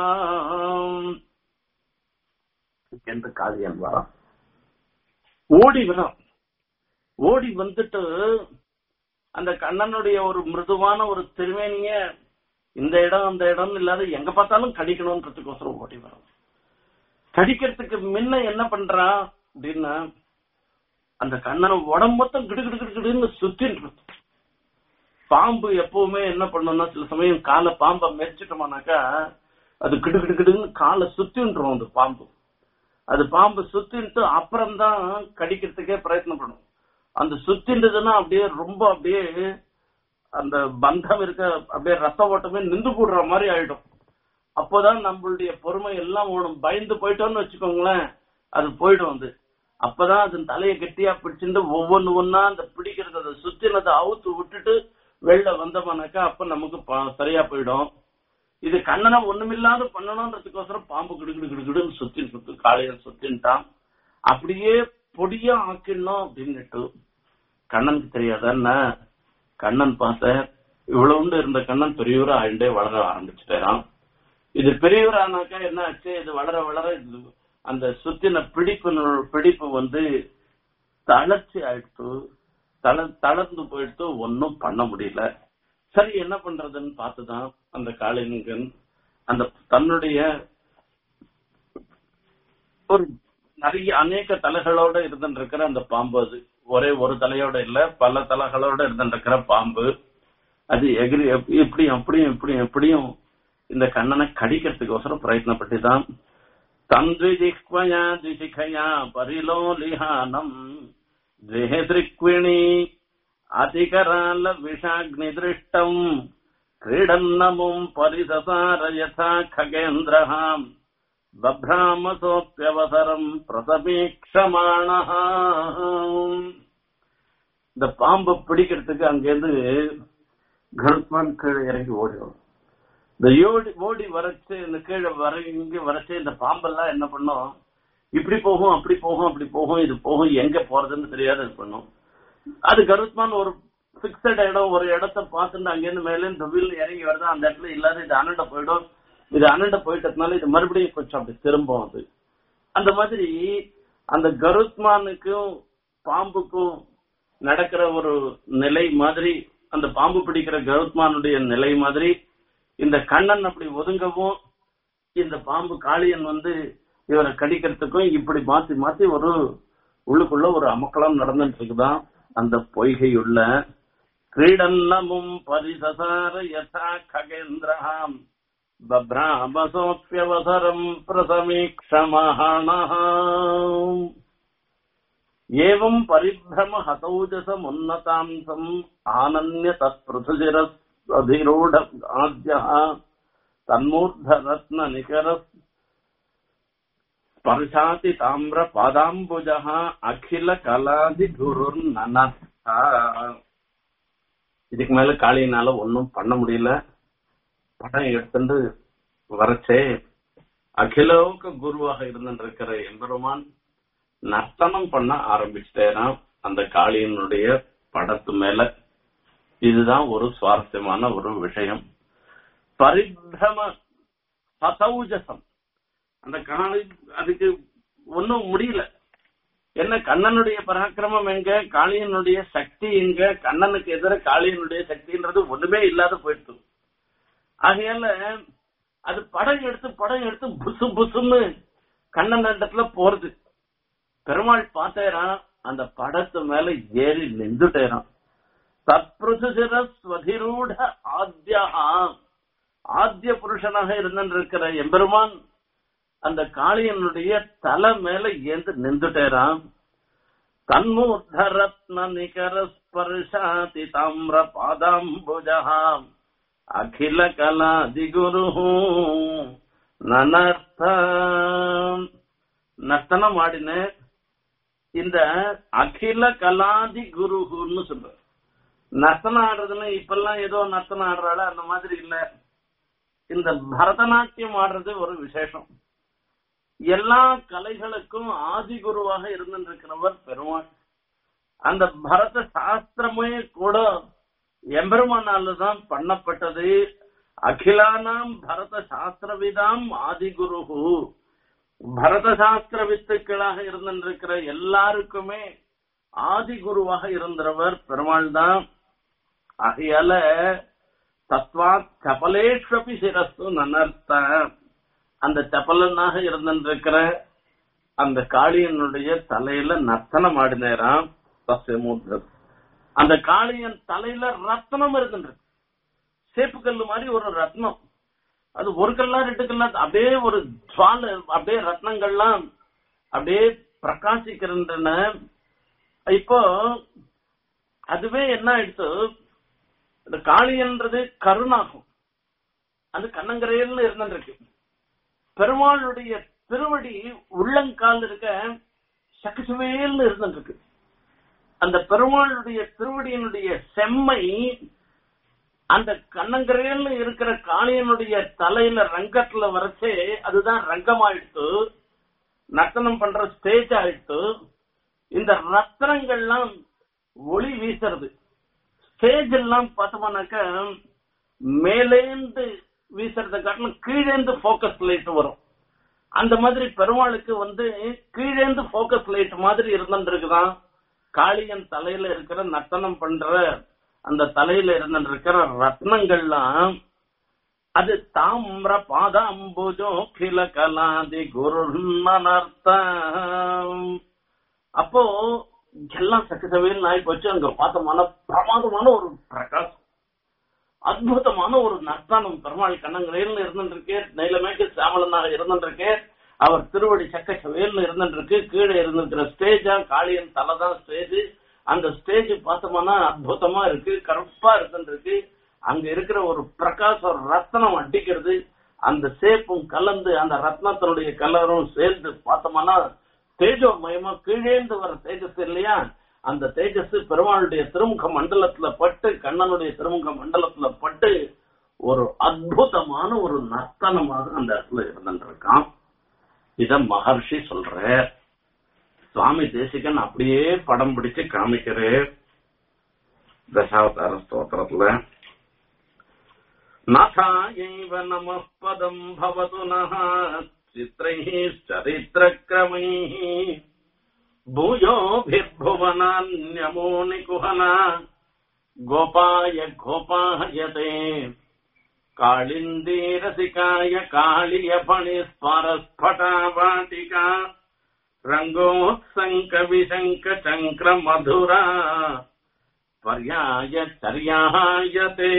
என்று காளியன் வரான் ஓடி வரான் ஓடி வந்துட்டு அந்த கண்ணனுடைய ஒரு மிருதுவான ஒரு திருமேனிய இந்த இடம் அந்த இடம் இல்லாத எங்க பார்த்தாலும் கடிக்கணும்ன்றதுக்கோசரம் ஓடி வரும் கடிக்கிறதுக்கு முன்ன என்ன பண்றான் அப்படின்னா அந்த கண்ணனை உடம்பு மொத்தம் கிடு கிடு கிடு கிடுன்னு சுத்தின்னு இருக்கு. பாம்பு எப்பவுமே என்ன பண்ணும்னா சில சமயம் காலை பாம்பை மெரிச்சிட்டோம்னாக்கா அது கிடு கிடு கிடுன்னு காலை சுத்தின்றோம் அந்த பாம்பு அது பாம்பு சுத்தின்ட்டு அப்புறம்தான் கடிக்கிறதுக்கே பிரயத்னம் பண்ணும் அந்த சுத்தின்றதுன்னா அப்படியே ரொம்ப அப்படியே அந்த பந்தம் இருக்க அப்படியே ரத்த ஓட்டமே நின்று போடுற மாதிரி ஆயிடும் அப்போதான் நம்மளுடைய பொறுமை எல்லாம் ஓடும் பயந்து போயிட்டோம்னு வச்சுக்கோங்களேன் அது போயிடும் அது அப்பதான் அதன் தலையை கெட்டியா பிடிச்சிட்டு ஒவ்வொன்னு ஒன்னா அந்த பிடிக்கிறது அதை சுத்தினதை அவுத்து விட்டுட்டு வெளில வந்தோம்னாக்கா அப்ப நமக்கு ப- சரியா போயிடும் இது கண்ணனை ஒண்ணுமில்லாத பண்ணணும்ன்றதுக்கோசரம் பாம்பு கிடு கிடு கிடு கிடுன்னு சுத்தின்னு சுத்து காலையில சுத்தின்ட்டான் அப்படியே பொடியா ஆக்கிடணும் அப்படின்னுட்டு கண்ணனுக்கு தெரியாதன்னா கண்ணன் பார்த்த இவ்வளவுண்டு இருந்த கண்ணன் பெரியவரா ஆயிண்டே வளர ஆரம்பிச்சுட்டாராம் இது பெரியவர் ஆனாக்கா என்ன ஆச்சு இது வளர வளர இது அந்த சுத்தின பிடிப்பு நு- பிடிப்பு வந்து தளர்ச்சி ஆயிடுத்து தள தளர்ந்து போயிடுத்து ஒன்னும் பண்ண முடியல சரி என்ன பண்றதுன்னு பார்த்துதான் அந்த காளிங்கன் அந்த தன்னுடைய ஒரு நிறைய அநேக தலைகளோட இருந்துட்டு இருக்கிற அந்த பாம்பு அது ஒரே ஒரு தலையோட இல்ல பல தலைகளோட இருந்துட்டு இருக்கிற பாம்பு அது எகிரி எப்- இப்படியும் அப்படியும் இப்படியும் எப்படியும் இந்த கண்ணனை கடிக்கிறதுக்கோசரம் பிரயத்னப்பட்டுதான் தந்திரிக்வயா திசிகயா பரிலோலிஹானம் திரிக்விணி அதிகரால விஷாக்னி திருஷ்டம் क्रीडन्नमुम् परिससार यथा खगेन्द्रः बभ्रामसोऽप्यवसरम् பிரசபீக்ஷமாணः இந்த பாம்பை பிடிக்கிறதுக்கு அங்கேருந்து கருத்மான் கீழே இறங்கி ஓடிடும் இந்த ஓடி ஓடி வரைச்சு இந்த கீழே வர இங்க வரைச்சு இந்த பாம்பெல்லாம் என்ன பண்ணும் இப்படி போகும் அப்படி போகும் அப்படி போகும் இது போகும் எங்க போறதுன்னு தெரியாது இது பண்ணும் அது கருத்மான் ஒரு பிக்சட் இடம் ஒரு இடத்த பார்த்துட்டு அங்கேருந்து மேலே இந்த வில் இறங்கி வருது அந்த இடத்துல இல்லாத இது அனண்ட போயிடும் இது அனண்ட போயிட்டதுனால இது மறுபடியும் கொஞ்சம் அப்படி திரும்பும் அது அந்த மாதிரி அந்த கருத்மானுக்கும் பாம்புக்கும் நடக்கிற ஒரு நிலை மாதிரி அந்த பாம்பு பிடிக்கிற கருத்மானுடைய நிலை மாதிரி இந்த கண்ணன் அப்படி ஒதுங்கவும் இந்த பாம்பு காளியன் வந்து இவரை கடிக்கிறதுக்கும் இப்படி மாத்தி மாத்தி ஒரு உள்ளுக்குள்ள ஒரு அமக்கலம் நடந்துட்டு இருக்குதான் அந்த பொய்கையுள்ள கிரீடன்னமும் பரிசசார யதா खगेन्द्रहाम् बभ्रामसोऽप्यवसरम् प्रसमीक्षमहाणः एवम् परिभ्रम हतौजसमुन्नतांसम् आनन्य तत्पृथुजिरधिरूढ आद्यः तन्मूर्धरत्ननिकर ஸ்பர்ஷாதி தாமிர பாதாம்புஜா அகில கலாதி குருர்நன இதுக்கு மேல காளியினால ஒன்னும் பண்ண முடியல படம் எடுத்துட்டு வரச்சே அகிலோக குருவாக இருந்திருக்கிற எம்பெருமான் நர்த்தனம் பண்ண ஆரம்பிச்சிட்டேராம் அந்த காளியனுடைய படத்து மேல இதுதான் ஒரு சுவாரஸ்யமான ஒரு விஷயம் பரிபிரம சதௌஜசம் அந்த காளி அதுக்கு ஒன்னும் முடியல என்ன கண்ணனுடைய பராக்கிரமம் எங்க காளியனுடைய சக்தி எங்க கண்ணனுக்கு எதிர காளியனுடைய சக்தின்றது ஒண்ணுமே இல்லாத போயிடுச்சு ஆகையால அது படம் எடுத்து படம் எடுத்து புசு புசுன்னு கண்ணன் இடத்துல போறது பெருமாள் பார்த்தேரான் அந்த படத்து மேல ஏறி நின்றுட்டேரான் தத்பிருசுசிர ஸ்வதிரூட ஆத்யா ஆத்திய புருஷனாக இருந்திருக்கிற எம்பெருமான் அந்த காளியனுடைய தலை மேல ஏந்து நின்றுட்டேராம் தன்மூர்தரத்ன நிகர ஸ்பர்ஷாதி தாமிர பாதாம்புஜாம் அகில கலாதிகுரு நனர்த்தம் நர்த்தனம் ஆடின இந்த அகில கலாதி குருன்னு சொல்ற நர்த்தனம் ஆடுறதுன்னு இப்பெல்லாம் ஏதோ நர்த்தனம் ஆடுறாள் அந்த மாதிரி இல்ல இந்த பரதநாட்டியம் ஆடுறது ஒரு விசேஷம் எல்லா கலைகளுக்கும் ஆதி குருவாக இருந்திருக்கிறவர் பெருமாள் அந்த பரத சாஸ்திரமே கூட எம்பெருமானால தான் பண்ணப்பட்டது அகிலானாம் பரத சாஸ்திரவிதாம் ஆதிகுருகு பரத சாஸ்திர வித்துக்களாக இருந்திருக்கிற எல்லாருக்குமே ஆதி குருவாக இருந்தவர் பெருமாள் தான் ஆகையால தத்வா சபலேஷ்வபி சிரஸ்து நனர்த்த அந்த சபலனாக இருந்திருக்கிற அந்த காளியனுடைய தலையில நர்த்தனம் ஆடினேராம் தஸ்யமூர்த்தர் அந்த காளியன் தலையில ரத்னம் இருக்கின்றது சேப்பு கல்லு மாதிரி ஒரு ரத்னம் அது ஒரு கல்லா ரெண்டு கல்லா அப்படியே ஒரு ஜுவால அப்படியே ரத்னங்கள்லாம் அப்படியே பிரகாசிக்கின்றன இப்போ அதுவே என்ன ஆயிடுச்சு இந்த காளின்றது கருணாகும் அது கண்ணங்கரையில் இருந்துருக்கு பெருமாளுடைய திருவடி உள்ளங்கால் இருக்க சக்கசுவேல்னு இருந்துருக்கு அந்த பெருமாளுடைய திருவடியினுடைய செம்மை அந்த கண்ணங்கரையில் இருக்கிற காளியனுடைய தலையில ரங்கத்துல வரைச்சே அதுதான் ரங்கமாயிடுத்து நர்த்தனம் பண்ற ஸ்டேஜ் ஆயிடுத்து இந்த ரத்தனங்கள்லாம் ஒளி வீசுறது ஸ்டேஜ் எல்லாம் பார்த்தோம்னாக்க மேலேந்து வீசுறத காட்டிலும் கீழேந்து போக்கஸ் லைட் வரும் அந்த மாதிரி பெருமாளுக்கு வந்து கீழேந்து போக்கஸ் லைட் மாதிரி இருந்துருக்குதான் காளியன் தலையில இருக்கிற நர்த்தனம் பண்ற அந்த தலையில இருந்துருக்கிற ரத்னங்கள்லாம் அது தாமிர பாதாம்புஜோ கில கலாதி குரு அப்போ எல்லாம் சக்கசவையில் நாய் போச்சு அங்க பார்த்தமான பிரமாதமான ஒரு பிரகாசம் அற்புதமான ஒரு நர்த்தானம் பெருமாள் கண்ணங்கரையில் இருந்துருக்கே நைலமேட்டு சாமலனாக இருந்துருக்கே அவர் திருவடி சக்க சவையில் இருந்துருக்கு கீழே இருந்திருக்கிற ஸ்டேஜா காளியன் தலைதான் ஸ்டேஜ் அந்த ஸ்டேஜ் பார்த்தோம்னா அற்புதமா இருக்கு கருப்பா இருந்துருக்கு அங்க இருக்கிற ஒரு பிரகாச ஒரு ரத்னம் அடிக்கிறது அந்த சேப்பும் கலந்து அந்த ரத்னத்தினுடைய கலரும் சேர்ந்து பார்த்தோம்னா தேஜோமயமா கீழேந்து வர தேஜஸ் இல்லையா அந்த தேஜஸ் பெருமாளுடைய திருமுக மண்டலத்துல பட்டு கண்ணனுடைய திருமுக மண்டலத்துல பட்டு ஒரு அற்புதமான ஒரு நர்த்தனமாக அந்த இடத்துல இருந்துருக்கான் இத மகர்ஷி சொல்ற சுவாமி தேசிகன் அப்படியே படம் பிடிச்சு காமிக்கிறே தசாவதார ஸ்தோத்திரத்துல நாசாயைவ நம பதம் பவது நः சித்ரைः சரித்திரक्रमैः भूयोभिर्भुवनान्यमो निकुहना गोपाय गोपायते काळिन्दीरसिकाय काळियफणिस्फरस्फटावाटिका रङ्गोत्सङ्कविशङ्कचङ्क्रमधुरा पर्याय चर्यायते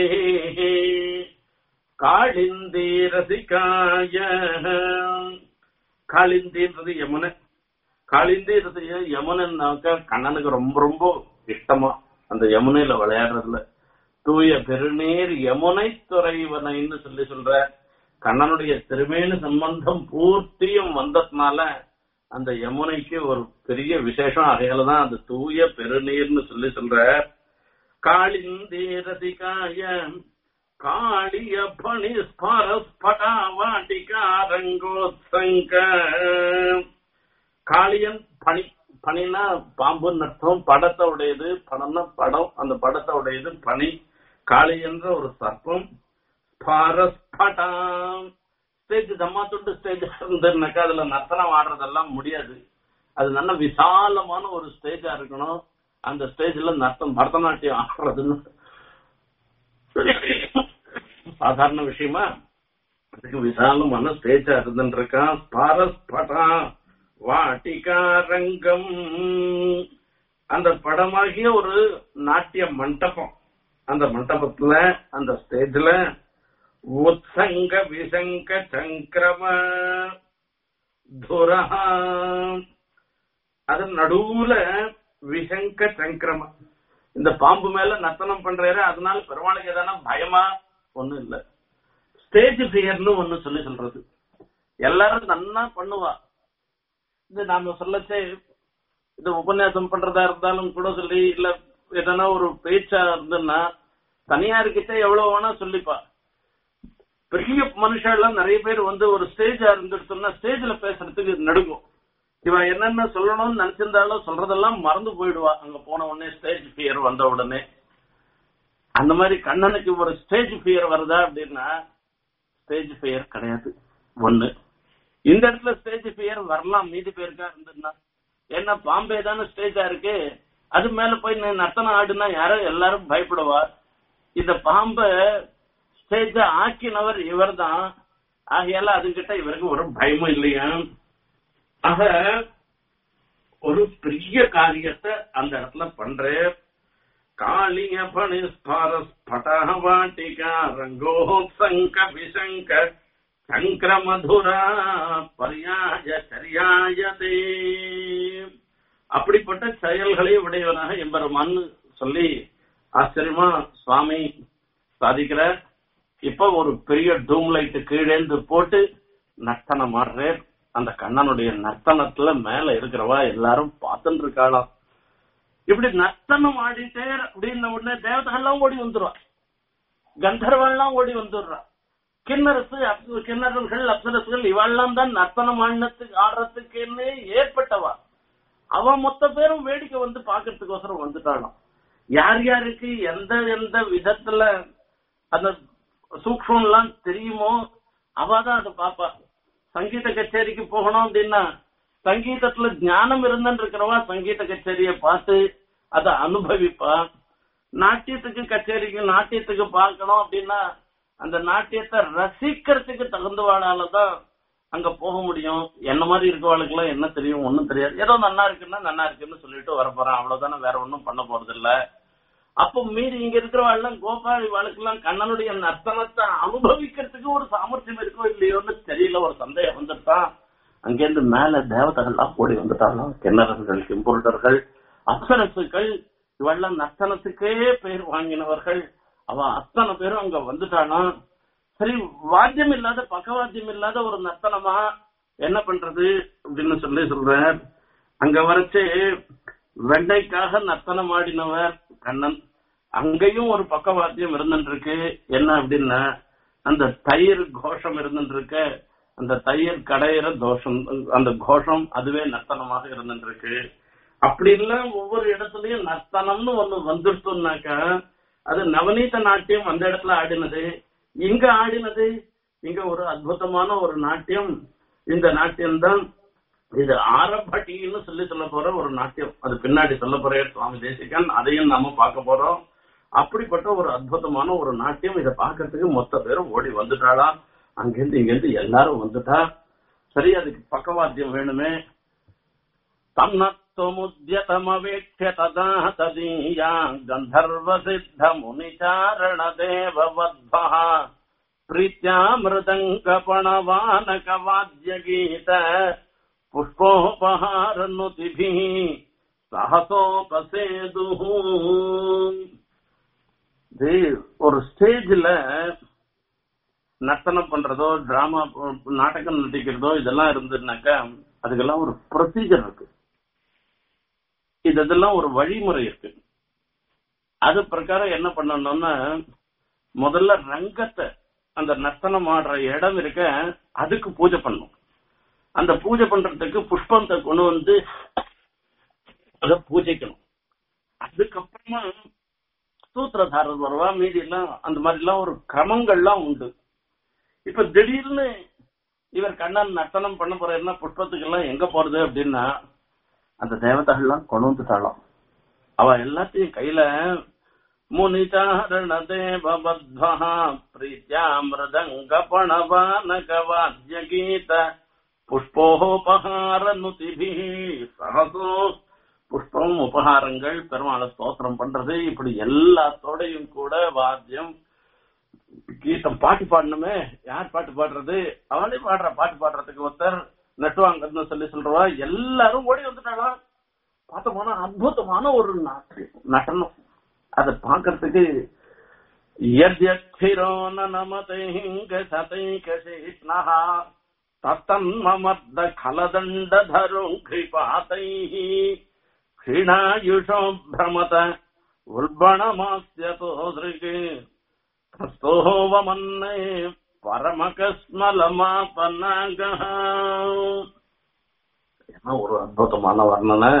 காளிந்தீரசிகாய காளிந்தின்றது யமுனை காளிந்தின்றது யமுனைனாக்க கண்ணனுக்கு ரொம்ப ரொம்ப இஷ்டமா அந்த யமுனையில விளையாடுறதுல தூய பெருநீர் யமுனை துறைவனைன்னு சொல்லி சொல்ற கண்ணனுடைய திருமேனு சம்பந்தம் பூர்த்தியும் வந்ததுனால அந்த யமுனைக்கு ஒரு பெரிய விசேஷம் அதையில தான் அந்த தூய பெருநீர்னு சொல்லி சொல்ற காளிந்தீரசிகாய காளிய பணி ஸ்பரஸ்படா வாட்டிகா ரங்கோத்சங்க காளியன் பனி பனினா பாம்புன்னு அர்த்தம் படத்தை உடையது படம்னா படம் அந்த படத்தை உடையது பனி காளி என்ற ஒரு சர்ப்பம் பாரஸ்படாம் ஸ்டேஜ் தம்மா துண்டு ஸ்டேஜ் இருந்துனாக்கா அதுல நர்த்தனம் ஆடுறதெல்லாம் முடியாது அது நல்ல விசாலமான ஒரு ஸ்டேஜா இருக்கணும் அந்த ஸ்டேஜ்ல நர்த்தம் பரதநாட்டியம் ஆடுறதுன்னு சாதாரண விஷயமா அதுக்கு விசாலமான ஸ்டேஜா இருந்துருக்கான் பாரஸ்படா வாட்டிகா ரங்கம் அந்த படமாகிய ஒரு நாட்டிய மண்டபம் அந்த மண்டபத்துல அந்த ஸ்டேஜ்ல உத்சங்க விசங்க சங்கிரம துரஹா அது நடுவுல விசங்க சங்கிரம இந்த பாம்பு மேல நர்த்தனம் பண்றாரு அதனால பெருமாளுக்கு எதனா பயமா ஒண்ணும் இல்ல ஸ்டேஜ் ஃபியர்னு ஒண்ணு சொல்லி சொல்றது எல்லாரும் நன்னா பண்ணுவா இது நாம சொல்லச்சே இது உபன்யாசம் பண்றதா இருந்தாலும் கூட சொல்லி இல்ல எதனா ஒரு பேச்சா இருந்துன்னா தனியார்கிட்ட எவ்வளவு வேணா சொல்லிப்பா பெரிய மனுஷெல்லாம் நிறைய பேர் வந்து ஒரு ஸ்டேஜா இருந்துட்டுன்னா ஸ்டேஜ்ல பேசுறதுக்கு நடுங்கும் இவன் என்னென்ன சொல்லணும்னு நினைச்சிருந்தாலும் சொல்றதெல்லாம் மறந்து போயிடுவா அங்க போன உடனே ஸ்டேஜ் ஃபியர் வந்த உடனே அந்த மாதிரி கண்ணனுக்கு ஒரு ஸ்டேஜ் ஃபியர் வருதா அப்படின்னா ஸ்டேஜ் ஃபியர் கிடையாது ஒண்ணு இந்த இடத்துல ஸ்டேஜ் ஃபியர் வரலாம் மீதி பேருக்கா இருந்துன்னா ஏன்னா பாம்பே தானே ஸ்டேஜா இருக்கு அது மேல போய் நீ நர்த்தனம் ஆடுனா யாரும் எல்லாரும் பயப்படுவா இந்த பாம்ப ஸ்டேஜ ஆக்கினவர் இவர் தான் ஆகையால அதுகிட்ட இவருக்கு ஒரு பயமும் இல்லையா ஆக ஒரு பெரிய காரியத்தை அந்த இடத்துல பண்ற காளிய பணிஸ்பாரஸ் பட்டக வாட்டிகா ரங்கோத்சங்க விசங்க சங்கர மதுரா பரியாய சரியாயதே அப்படிப்பட்ட செயல்களை உடையவனாக எம்பெருமான் சொல்லி ஆச்சரியமா சுவாமி சாதிக்கிறார் இப்ப ஒரு பெரிய டூம் லைட் கீழேந்து போட்டு நர்த்தனம் ஆடுறார் அந்த கண்ணனுடைய நர்த்தனத்துல மேல இருக்கிறவா எல்லாரும் பார்த்துட்டு இருக்காளாம் இப்படி நர்த்தனம் ஆடிட்டே அப்படின்ன உடனே தேவதைகள்லாம் ஓடி வந்துருவா கந்தர்வெல்லாம் ஓடி வந்துடுறா கிண்ணரசு அப்ச- கிண்ணறர்கள் அப்சரசுகள் இவெல்லாம் தான் நர்த்தனம் ஆடினத்துக்கு ஆடுறதுக்குன்னு ஏற்பட்டவா அவன் மொத்த பேரும் வேடிக்கை வந்து பாக்குறதுக்கோசரம் வந்துட்டாளாம் யார் யாருக்கு எந்த எந்த விதத்துல அந்த சூக்ஷம் எல்லாம் தெரியுமோ அவ தான் அதை பாப்பா சங்கீத கச்சேரிக்கு போகணும் அப்படின்னா சங்கீதத்துல ஞானம் இருந்துன்னு இருக்கிறவா சங்கீத கச்சேரிய பார்த்து அதை அனுபவிப்பா நாட்டியத்துக்கு கச்சேரிக்கு நாட்டியத்துக்கு பார்க்கணும் அப்படின்னா அந்த நாட்டியத்தை ரசிக்கிறதுக்கு தகுந்தவாளால தான் அங்க போக முடியும் என்ன மாதிரி இருக்கவாளுக்கு எல்லாம் என்ன தெரியும் ஒண்ணும் தெரியாது ஏதோ நன்னா இருக்குன்னா நன்னா இருக்குன்னு சொல்லிட்டு வர போறான் அவ்வளவுதானே வேற ஒண்ணும் பண்ண போறது இல்ல அப்போ மீறி இங்க இருக்கிறவாள்லாம் கோபால் இவாளுக்கெல்லாம் கண்ணனுடைய நர்த்தனத்தை அனுபவிக்கிறதுக்கு ஒரு சாமர்த்தியம் இருக்கோ இல்லையோன்னு தெரியல ஒரு சந்தேகம் வந்துட்டான் அங்கேருந்து மேல தேவதைகள்லாம் ஓடி வந்துட்டாலும் கிண்ணறர்கள் கிம்புருடர்கள் அப்சரசுகள் இவெல்லாம் நர்த்தனத்துக்கே பேர் வாங்கினவர்கள் அவ அத்தனை பேரும் அங்க வந்துட்டானா சரி வாத்தியம் இல்லாத பக்கவாத்தியம் இல்லாத ஒரு நர்த்தனமா என்ன பண்றது அப்படின்னு சொல்லி சொல்றார் அங்க வரைச்சு வெண்ணைக்காக நர்த்தனம் ஆடினவர் கண்ணன் அங்கேயும் ஒரு பக்கவாத்தியம் இருந்துட்டு இருக்கு என்ன அப்படின்னா அந்த தயிர் கோஷம் இருந்துட்டு இருக்கு அந்த தயிர் கடையிற தோஷம் அந்த கோஷம் அதுவே நர்த்தனமாக இருந்துட்டு இருக்கு அப்படி இல்ல ஒவ்வொரு இடத்துலயும் நர்த்தனம்னு ஒண்ணு வந்துருச்சுனாக்கா அது நவநீத நாட்டியம் அந்த இடத்துல ஆடினது இங்க ஆடினது இங்க ஒரு அற்புதமான ஒரு நாட்டியம் இந்த நாட்டியம் தான் இது ஆரம்பட்டின்னு சொல்லி சொல்ல போற ஒரு நாட்டியம் அது பின்னாடி சொல்ல போற சுவாமி தேசிகன் அதையும் நாம பார்க்க போறோம் அப்படிப்பட்ட ஒரு அற்புதமான ஒரு நாட்டியம் இதை பார்க்கறதுக்கு மொத்த பேரும் ஓடி வந்துட்டாளா அங்கிருந்து இங்கிருந்து எல்லாரும் வந்துட்டா சரி அதுக்கு பக்கவாத்தியம் வேணுமே தம்னத்துமுத்யதமவேக்ஷ ததா ததீயா கந்தர்வ சித்த முனிச்சாரண தேவவத்பः प्रीत्या मृदङ्गपणवानकवाद्यगीत पुष्पोपहारनुतिभिः சகசோபசேதுः இது ஒரு ஸ்டேஜ்ல நர்த்தனம் பண்றதோ டிராமா நாடகம் நடிக்கிறதோ இதெல்லாம் இருந்ததுனாக்கா அதுக்கெல்லாம் ஒரு ப்ரொசீஜர் இருக்கு இது இதெல்லாம் ஒரு வழிமுறை இருக்கு அது பிரகாரம் என்ன பண்ணணும்னா முதல்ல ரங்கத்தை அந்த நர்த்தனம் ஆடுற இடம் இருக்க அதுக்கு பூஜை பண்ணும் அந்த பூஜை பண்றதுக்கு புஷ்பத்தை கொண்டு வந்து அதை பூஜைக்கணும் அதுக்கப்புறமா சூத்திரதாரர் வருவா மீதி எல்லாம் அந்த மாதிரி எல்லாம் ஒரு கிரமங்கள்லாம் உண்டு இப்ப திடீர்னு இவர் கண்ணன் நர்த்தனம் பண்ண போறாருன்னா புஷ்பத்துக்கு எல்லாம் எங்க போறது அப்படின்னா அந்த தேவதைகள்லாம் கொண்டு வந்துட்டாளாம் அவ எல்லாத்தையும் கையில முனிதாரண தேவபத்வா பிரீத்யா மிருதங்க பணவானக வாத்திய கீத புஷ்போபகார நுதிபி சகசோ புஷ்பம் உபகாரங்கள் பெருமாளை ஸ்தோத்திரம் பண்றது இப்படி எல்லாத்தோடையும் கூட வாத்தியம் கீதம் பாட்டு பாடணுமே யார் பாட்டு பாடுறது அவனே பாடுற பாட்டு பாடுறதுக்கு ஒருத்தர் நட்டுவாங்கன்னு சொல்லி சொல்றவா எல்லாரும் ஓடி வந்துட்டாளா பார்த்த போனா அற்புதமான ஒரு நாட்டு நடனம் அதை பாக்குறதுக்கு யத்யக்ஷிரோ நமதைங்க சதைக சேஷ்ணஹா தத்தன்மமர்த கலதண்டதரும் கிருபாதைः क्षीणायुषो भ्रमत उल्बणमास्यतो दृक् प्रस्तोवमन्ने பரமகஸ்மலமாபனாகः என்ன ஒரு அற்புதமான வர்ணனை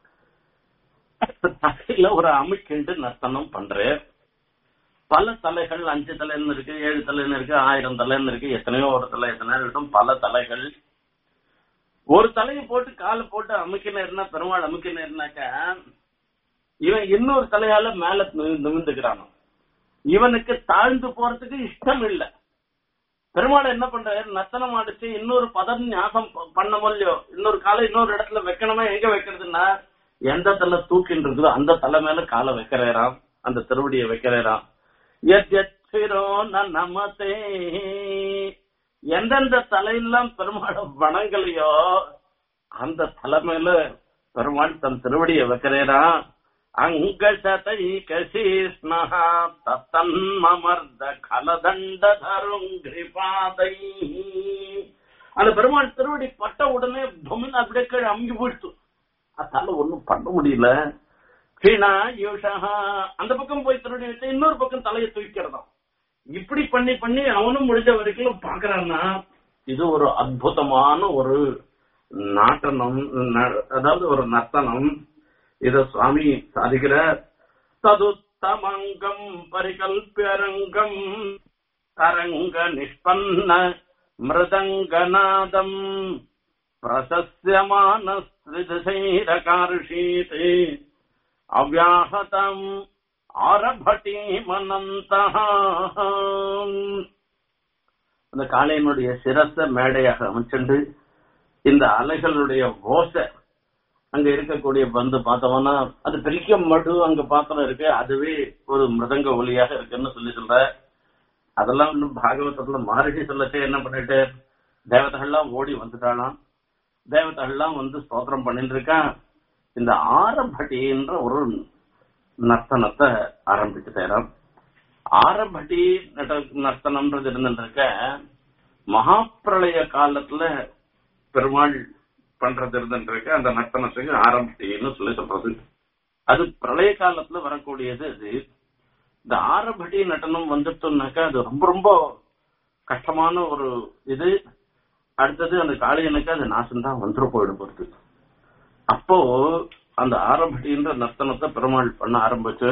தலையில ஒரு அமுக்கிண்டு நர்த்தனம் பண்றேன் பல தலைகள் அஞ்சு தலைன்னு இருக்கு ஏழு தலைன்னு இருக்கு ஆயிரம் தலைன்னு இருக்கு எத்தனையோ ஒரு தலை எத்தனை இருக்கும் பல தலைகள் ஒரு தலையை போட்டு காலை போட்டு அமுக்கினர்னா பெருமாள் அமுக்கினர்னாக்கா இவன் இன்னொரு தலையால மேல நி- நிமிர்ந்துக்கிறானோ இவனுக்கு தாழ்ந்து போறதுக்கு இஷ்டம் இல்ல பெருமாள் என்ன பண்றாரு நத்தனம் அடிச்சு இன்னொரு பதம் ஞாபகம் ப- பண்ண முடியோ இன்னொரு காலை இன்னொரு இடத்துல வைக்கணுமா எங்க வைக்கிறதுன்னா எந்த தலை தூக்கின்னு இருக்குதோ அந்த தலை மேல காலை வைக்கிறாராம் அந்த திருவடியை வைக்கிறாராம் யத்யத்சிரோ ந நமதே எந்தெந்த தலையெல்லாம் பெருமாளை வணங்கலையோ அந்த தலை மேல பெருமாள் தன் திருவடியை வைக்கிறேராம் அங்கசதை கசீஸ்னஹா தத்தன்மமர்த கலதண்ட தருங்கிரிபாதை அந்த பெருமாள் திருவடி பட்ட உடனே பொம்மின் அப்படியே கீழே அமுங்கி போயிடுச்சு அதால ஒண்ணும் பண்ண முடியல கீழா யூஷா அந்த பக்கம் போய் திருடி வச்சு இன்னொரு பக்கம் தலையை தூக்கிறதாம் இப்படி பண்ணி பண்ணி அவனும் முடிஞ்ச வரைக்கும் பாக்குறான்னா இது ஒரு அற்புதமான ஒரு நாட்டனம் ந- அதாவது ஒரு நர்த்தனம் இத சுவாமி சாதிக்கிறார் ததுத்தமங்கம் பரிகல்பியரங்கம் தரங்க நிஷ்பன்ன மிருதங்கநாதம் பிரசஸ்யமானஸ்திரிதசைரகார்ஷீத் அவ்யாஹதம் ஆரபட்டீமனந்தः அந்த காளையனுடைய சிரச மேடையாக அமைச்சுண்டு இந்த அலைகளுடைய ஓசை அங்க இருக்கக்கூடிய பந்து பார்த்தோம்னா அது பெரிய மடு அங்க பாத்திரம் இருக்கு அதுவே ஒரு மிருதங்க ஒலியாக இருக்குன்னு சொல்லி சொல்ற அதெல்லாம் இன்னும் பாகவதத்துல மாறிடி சொல்லச்சே என்ன பண்ணிட்டு தேவதைகள்லாம் ஓடி வந்துட்டாளாம் தேவதைகள்லாம் வந்து ஸ்தோத்திரம் பண்ணிட்டு இருக்கான் இந்த ஆரம்பட்டின்ற ஒரு நர்த்தனத்தை ஆரம்பிச்சு செய்யறோம் ஆரம்பட்டி நட- நர்த்தனம்ன்றது இருந்துருக்க மகாப்பிரளய காலத்துல பெருமாள் பண்றது இருந்துருக்க அந்த நர்த்தனத்துக்கு ஆரம்பட்டின்னு சொல்லி சொல்றது அது பிரளய காலத்துல வரக்கூடியது அது இந்த ஆரம்பட்டி நடனம் வந்துட்டோம்னாக்கா அது ரொம்ப ரொம்ப கஷ்டமான ஒரு இது அடுத்தது அந்த காளியனுக்கு அது நாசம்தான் வந்துட போயிட போறது அப்போ அந்த ஆரம்பட்டின்ற நர்த்தனத்தை பெருமாள் பண்ண ஆரம்பிச்சு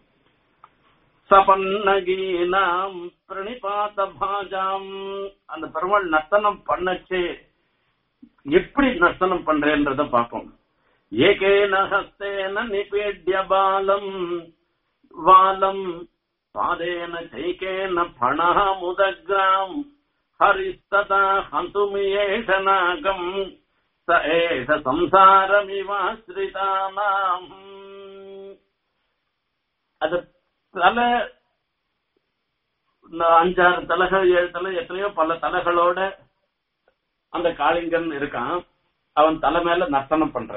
சபன்னகீனாம் பிரணிபாத பாஜாம் அந்த பெருமாள் நர்த்தனம் பண்ணச்சு எப்படி நர்த்தனம் பண்றேன்றத பார்ப்போம் ஏகேன ஹஸ்தேன நிபீட்ய பாலம் வாலம் பாதேன சைகேன பணः முதக்ராம் ஹரிஸ்ததா ஹந்துமியேஷ நாகம் ச ஏஷ சம்சாரமிவாஸ்ரிதானாம் அது தலை இந்த அஞ்சாறு தலைகள் ஏழு தலை எத்தனையோ பல தலைகளோட அந்த காளிங்கன் இருக்கான் அவன் தலை மேல நர்த்தனம் பண்ற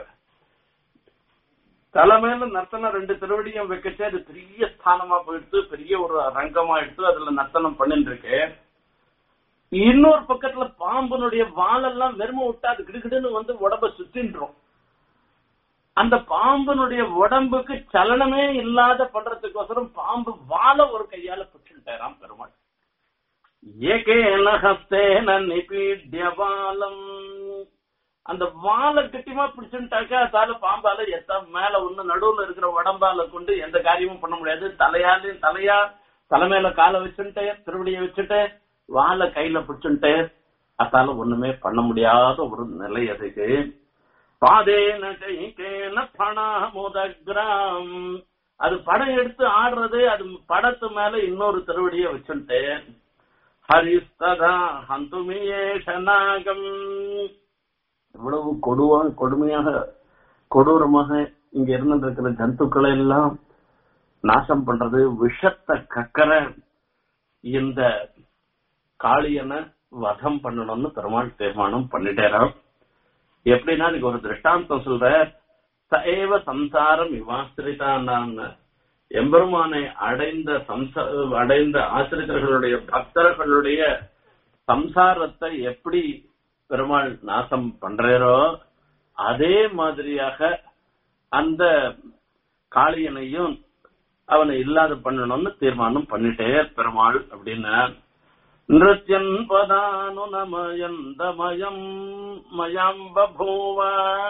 தலை மேல நர்த்தனம் ரெண்டு திருவடியும் வைக்கச்சே அது பெரிய ஸ்தானமா போயிடுத்து பெரிய ஒரு ரங்கமா எடுத்து அதுல நர்த்தனம் பண்ணிட்டு இருக்கு இன்னொரு பக்கத்துல பாம்புனுடைய வாலெல்லாம் வெறும விட்டா அது கிடுகிடுன்னு வந்து உடம்ப சுத்தின்றோம் அந்த பாம்புனுடைய உடம்புக்கு சலனமே இல்லாத பண்றதுக்கோசரம் பாம்பு வாழ ஒரு கையால பிடிச்சுட்டாராம் பெருமாள் ஏகேன ஹஸ்தேன நிபீட்ய பாலம் அந்த வாழை கட்டியமா பிடிச்சுட்டாக்க அதால பாம்பால எத்த மேல ஒண்ணு நடுவுல இருக்கிற உடம்பால கொண்டு எந்த காரியமும் பண்ண முடியாது தலையாலையும் தலையா தலைமையில காலை வச்சுட்டு திருவடியை வச்சுட்டு வாழை கையில பிடிச்சுட்டு அதால ஒண்ணுமே பண்ண முடியாத ஒரு நிலை அதுக்கு பாதேன கைகேன பணாமுதகிராம் அது படம் எடுத்து ஆடுறது அது படத்து மேல இன்னொரு திருவடியை வச்சுட்டு ஹரிஸ்ததா ஹந்துமியேஷனாகம் இவ்வளவு கொடுவா கொடுமையாக கொடூரமாக இங்க இருந்திருக்கிற ஜந்துக்களை எல்லாம் நாசம் பண்றது விஷத்தை கக்கற இந்த காளியனை வதம் பண்ணணும்னு பெருமாள் தீர்மானம் பண்ணிட்டேறான் எப்படின்னா நீங்க ஒரு திருஷ்டாந்தம் சொல்ற சஏவ சம்சாரம் இவாசிரிதான் எம்பெருமானை அடைந்த சம்ச அடைந்த ஆசிரியர்களுடைய பக்தர்களுடைய சம்சாரத்தை எப்படி பெருமாள் நாசம் பண்றாரோ அதே மாதிரியாக அந்த காளியனையும் அவனை இல்லாத பண்ணணும்னு தீர்மானம் பண்ணிட்டே பெருமாள் அப்படின்னு நிருத்யன் பதானு நமயந்தமயம் மயம் பபூவ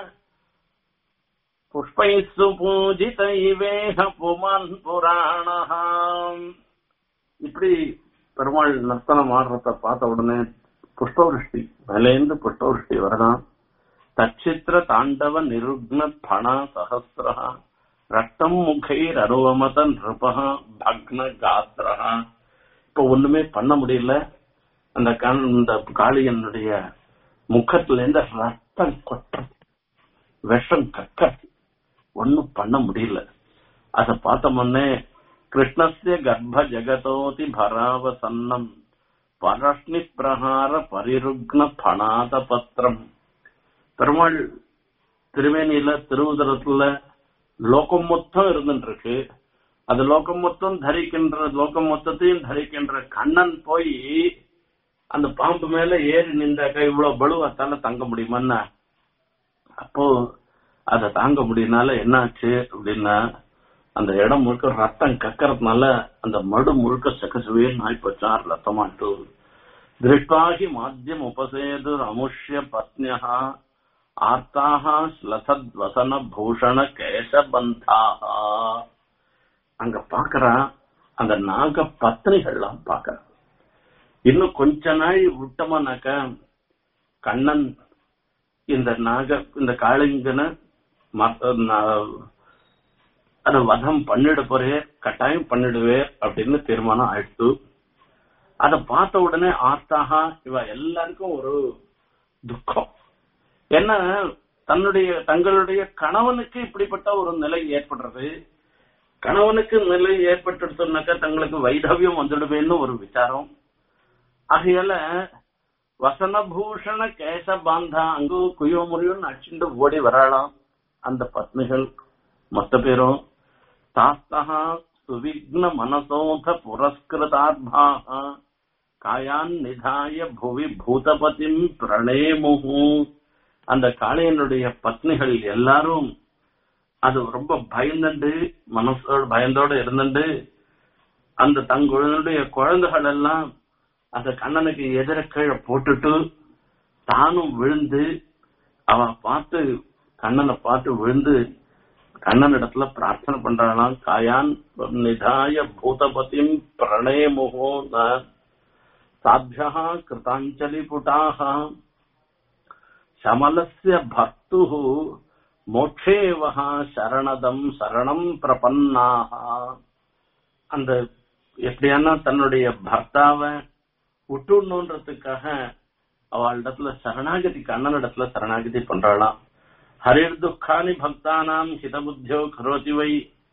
புஷ்பைஸ்து பூஜிதைவேக புமான் புராணஹாம் இப்படி பெருமாள் நர்த்தனம் ஆடுறத பார்த்த உடனே புஷ்பவருஷ்டி மேலேந்து புஷ்பவருஷ்டி வரலாம் தச்சித்திர தாண்டவ நிருக்ன பண சகசிரா ரத்தம் முகைர் அருவமத நிருபா பக்ன காத்திரா இப்ப ஒண்ணுமே பண்ண முடியல அந்த கண் இந்த காளியனுடைய முகத்துல இருந்து ரத்தம் கொட்ட விஷம் கக்க ஒண்ணும் பண்ண முடியல அத பார்த்தோம்னே கிருஷ்ணஸ்ய கர்ப்ப ஜெகதோதி பராவசன்னம் பரஷ்ணி பிரகார பரிருக்ன பணாத பத்திரம் பெருமாள் திருவேணியில திருவுதரத்துல லோகம் மொத்தம் இருந்துட்டு இருக்கு அது லோகம் மொத்தம் தரிக்கின்ற லோகம் மொத்தத்தையும் தரிக்கின்ற கண்ணன் போய் அந்த பாம்பு மேல ஏறி நின்றாக்க இவ்வளவு பலுவத்தால தங்க முடியுமான்னா அப்போ அதை தாங்க முடியனால என்னாச்சு அப்படின்னா அந்த இடம் முழுக்க ரத்தம் கக்கறதுனால அந்த மடு முழுக்க சகசுவேன்னு ஆயிப்போச்சான் ரத்தமாட்டு திருஷ்டாகி மாத்தியம் உபசேது அமுஷ்ய பத்னியா ஆர்த்தாக ஸ்லசத்வசன பூஷண கேசபந்தாக அங்க பாக்குறான் அந்த நாக பத்னிகள்லாம் பாக்குறான் இன்னும் கொஞ்ச நாள் விட்டோமானாக்க கண்ணன் இந்த நாக இந்த காளிங்கனை அதை வதம் பண்ணிட போறே கட்டாயம் பண்ணிடுவே அப்படின்னு தீர்மானம் ஆயிடுச்சு அத பார்த்த உடனே ஆர்த்தாகா இவ எல்லாருக்கும் ஒரு துக்கம் என்ன தன்னுடைய தங்களுடைய கணவனுக்கு இப்படிப்பட்ட ஒரு நிலை ஏற்படுறது கணவனுக்கு நிலை ஏற்பட்டுனாக்கா தங்களுக்கு வைதவியம் வந்துடுவேன்னு ஒரு விசாரம் ஆகையால வசனபூஷண கேச பாந்தா அங்கு குயோ முறியும் அடிச்சுட்டு ஓடி வராளாம் அந்த பத்னிகள் மொத்த பேரும் தாஸ்தா சுவிக்ன மனசோத புரஸ்கிருதார்பாக காயான் நிதாய புவி பூதபதிம் பிரணேமுகு அந்த காளையனுடைய பத்னிகள் எல்லாரும் அது ரொம்ப பயந்துண்டு மனசோட பயந்தோட இருந்துட்டு அந்த தங்களுடைய குழந்தைகள் எல்லாம் அந்த கண்ணனுக்கு எதிர கீழே போட்டுட்டு தானும் விழுந்து அவன் பார்த்து கண்ணனை பார்த்து விழுந்து கண்ணன் இடத்துல பிரார்த்தனை பண்றாளாம் காயான் நிதாய பூதபதிம் பிரணயமுகோ சாத்தியா கிருதாஞ்சலி புட்டாக சமலஸ்ய பக்து மோட்சேவஹா சரணதம் சரணம் பிரபன்னாக அந்த எப்படியானா தன்னுடைய பர்த்தாவை விட்டுணுன்றதுக்காக அவளிடத்துல சரணாகதி கண்ணன் இடத்துல சரணாகதி பண்றாளாம் ஹரிர் துக்கானி பக்தானாம் ஹிதபுத்தியோ கரோதி வை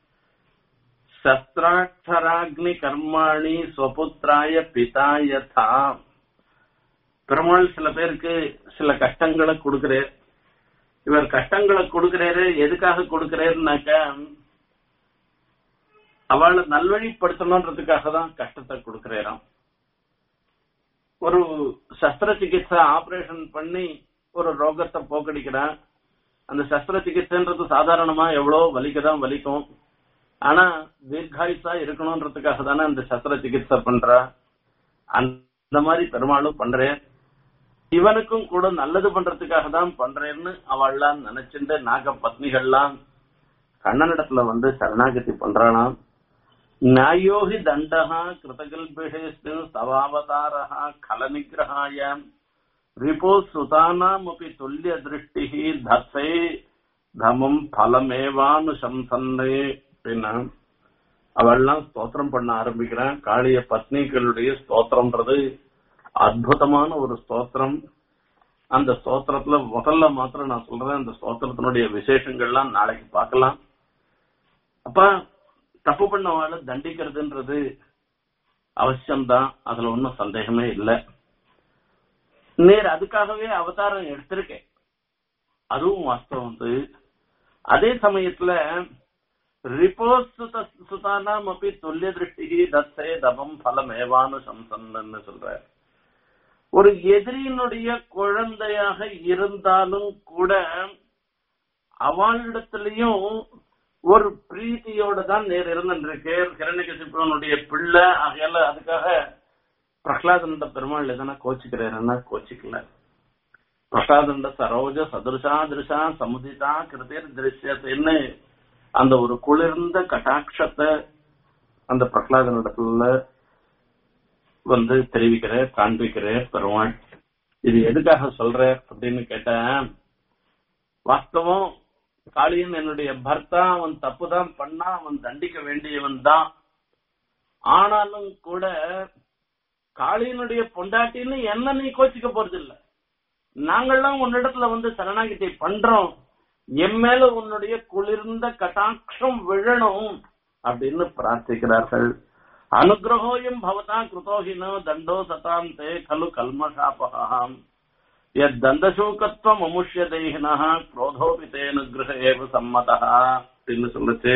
சஸ்திராட்சராக்னி கர்மாணி ஸ்வபுத்திராய பிதா யதா பெருமாள் சில பேருக்கு சில கஷ்டங்களை கொடுக்கிறார் இவர் கஷ்டங்களை கொடுக்கிறாரு எதுக்காக கொடுக்கிறாருனாக்க அவளை நல்வழிப்படுத்தணுன்றதுக்காக தான் கஷ்டத்தை கொடுக்கிறாராம் ஒரு சஸ்திர சிகிச்சை ஆபரேஷன் பண்ணி ஒரு ரோகத்தை போக்கடிக்கிறான் அந்த சஸ்திர சிகிச்சைன்றது சாதாரணமா எவ்வளவு வலிக்கதான் வலிக்கும் ஆனா தீர்காயுசா இருக்கணும்ன்றதுக்காக தானே அந்த சஸ்திர சிகிச்சை பண்றா அந்த மாதிரி பெருமாளும் பண்றேன் இவனுக்கும் கூட நல்லது பண்றதுக்காக தான் பண்றேன்னு அவள்லாம் நினைச்சுட்டு நாக பத்னிகள்லாம் கண்ணனிடத்துல வந்து சரணாகதி பண்றானாம் நியாயோகி தண்டகா கிருதகல்பிஷேஸ்து தவாவதாரா கலநிகிரகாய ரிபோ சுதானாம் அப்படி துல்லிய திருஷ்டி தசே தமம் பலமேவானு சம்சன்னே அப்படின்னா அவள்லாம் ஸ்தோத்திரம் பண்ண ஆரம்பிக்கிறான் காளிய பத்னிகளுடைய ஸ்தோத்திரம்ன்றது அற்புதமான ஒரு ஸ்தோத்திரம் அந்த ஸ்தோத்திரத்துல முதல்ல மாத்திரம் நான் சொல்றேன் அந்த ஸ்தோத்திரத்தினுடைய விசேஷங்கள்லாம் நாளைக்கு பார்க்கலாம் அப்ப தப்பு பண்ணவால தண்டிக்கிறதுன்றது அவசியம்தான் அதுல ஒன்றும் சந்தேகமே இல்லை நேர் அதுக்காகவே அவதாரம் எடுத்திருக்கேன் அதுவும் வாஸ்தவம் வந்து அதே சமயத்துல ரிப்போஸ் சுதானாம் அப்படி துல்லிய திருஷ்டி தத்தே தபம் பலம் ஏவானு சம்சன்னு சொல்ற ஒரு எதிரியினுடைய குழந்தையாக இருந்தாலும் கூட அவளிடத்திலையும் ஒரு பிரீத்தியோட தான் நேர் இருந்துருக்கு கிரண்யகசிப்பனுடைய பிள்ளை ஆகையால அதுக்காக பிரகலாதனந்த பெருமாள் எதனா கோச்சிக்கிறாருன்னா கோச்சிக்கல பிரகலாதண்ட சரோஜ சதுருஷா திருஷா சமுதிதா கிருதிர் திருஷ்யத்தின்னு அந்த ஒரு குளிர்ந்த கட்டாட்சத்தை அந்த பிரகலாதனிடத்துல வந்து தெரிவிக்கிற காண்பிக்கிற பெருமாள் இது எதுக்காக சொல்ற அப்படின்னு கேட்டேன் வாஸ்தவம் காளியன் என்னுடைய பர்த்தா அவன் தப்புதான் பண்ணா அவன் தண்டிக்க வேண்டியவன் தான் ஆனாலும் கூட காளியனுடைய பொண்டாட்டின்னு என்ன நீ கோச்சிக்க போறது இல்ல நாங்கள்லாம் உன்னிடத்துல வந்து சரணாகித்தை பண்றோம் என் மேல உன்னுடைய குளிர்ந்த கட்டாட்சம் விழணும் அப்படின்னு பிரார்த்திக்கிறார்கள் அனுகிரகோயம் பவதா கிருதோஹினோ தண்டோ சதாம் தே கலு கல்மஷாபகாம் எத் தந்தசூகத்துவம் அமுஷ்ய தேகினா குரோதோபி தேனுகிரக ஏவ சம்மதா அப்படின்னு சொல்லுச்சு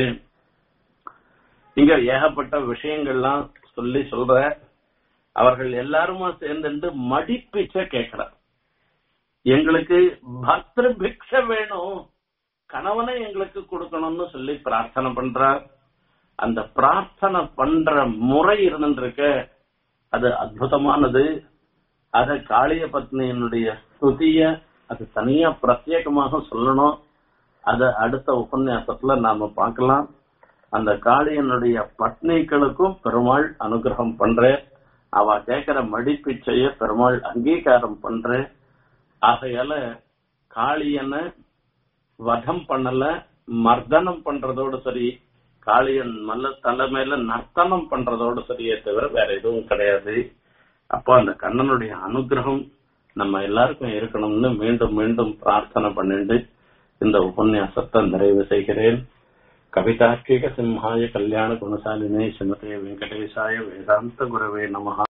இங்க ஏகப்பட்ட விஷயங்கள்லாம் சொல்லி சொல்ற அவர்கள் எல்லாருமா சேர்ந்துட்டு மடிப்பிச்ச கேட்கிற எங்களுக்கு பக்திரு பிக்ஷ வேணும் கணவனை எங்களுக்கு கொடுக்கணும்னு சொல்லி பிரார்த்தனை பண்றார் அந்த பிரார்த்தனை பண்ற முறை இருந்துருக்க அது அற்புதமானது அத காளிய பத்னியினுடைய ஸ்துதிய அது தனியா பிரத்யேகமாக சொல்லணும் அத அடுத்த உபன்யாசத்துல நாம பார்க்கலாம் அந்த காளியனுடைய பத்னிகளுக்கும் பெருமாள் அனுகிரகம் பண்ற அவ கேட்கிற மடிப்பிச்சைய பெருமாள் அங்கீகாரம் பண்ற ஆகையால காளியனை வதம் பண்ணல மர்தனம் பண்றதோடு சரி காளியன் மல்ல தலைமையில நர்த்தனம் பண்றதோடு சரியே தவிர வேற எதுவும் கிடையாது அப்போ அந்த கண்ணனுடைய அனுகிரகம் நம்ம எல்லாருக்கும் இருக்கணும்னு மீண்டும் மீண்டும் பிரார்த்தனை பண்ணிட்டு இந்த உபன்யாசத்தை நிறைவு செய்கிறேன் கவிதார்க்கிக சிம்ஹாய கல்யாண குணசாலினே ஸ்ரீமதே வெங்கடேசாய வேதாந்த குரவே நமஹா